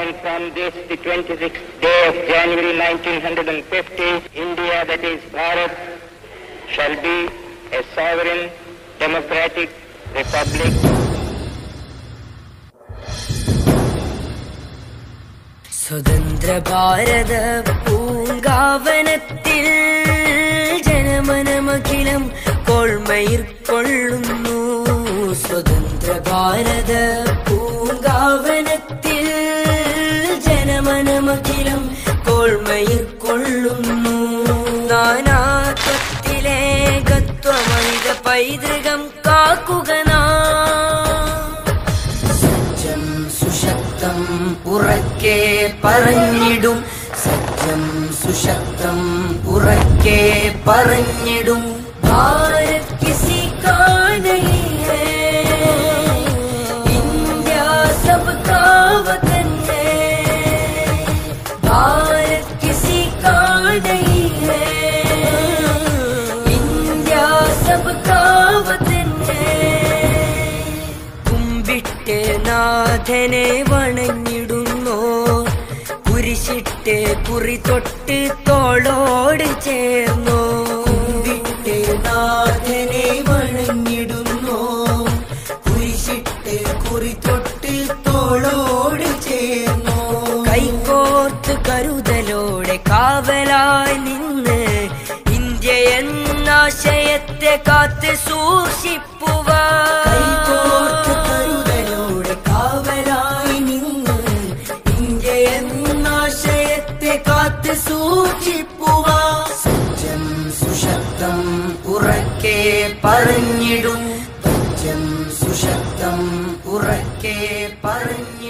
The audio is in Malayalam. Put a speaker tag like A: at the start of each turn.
A: and from this, the 26th day of January 1950, India, that is Bharat, shall be a sovereign, democratic republic.
B: സ്വതന്ത്ര ഭാരത പൂങ്കാവനത്തിൽ ജനമനമഖിലം കൊൾമയിർ കൊള്ളുന്നു സ്വതന്ത്ര ഭാരത പൂങ്കാവനത്തിൽ ജനമനമഖിലം കൊൾമയിർ കൊള്ളുന്നു നാനാത്വത്തിലെ ഗത്വമൈക പൈതൃകം കാക്കുക നാം സത്യം സുശക്തം ഉറക്കെ പറഞ്ഞിടും സത്യം സുശക്തം ഉറക്കെ പറഞ്ഞിടും ഭാരത് കിസി കാ നഹീ ഹൈ ഇന്ത്യ സബ്കാ വതൻ ഹൈ ഭാരത് കിസി കാ നഹീ ഹൈ ഇന്ത്യ സബ്കാ വതൻ ഹൈ കുമ്പിട്ട് നാഥനെ വണങ്ങിടുന്നോ കുരിശിട്ട് കുറി തൊട്ട് തോളോട് ചേർന്നോ കുമ്പിട്ട് നാഥനെ വണങ്ങിടുന്നോ കുരിശിട്ട് കുറി തൊട്ട് തോളോട് ചേർന്നോ കൈകോർത്ത് കരുതലോടെ കാവലായി നിന്ന് ഇന്ത്യ എന്നാശയത്തെ കാത്ത് സൂക്ഷിപ്പുക കൈകോർത്ത് കരുതലോടെ കാവലായി നിന്ന് ഇന്ത്യ എന്നാശയത്തെ കാത്ത് സൂക്ഷിപ്പുക സത്യം സുശക്തം ഉറക്കെ പറഞ്ഞിടും സത്യം സുശക്തം ഉറക്കെ പറഞ്ഞു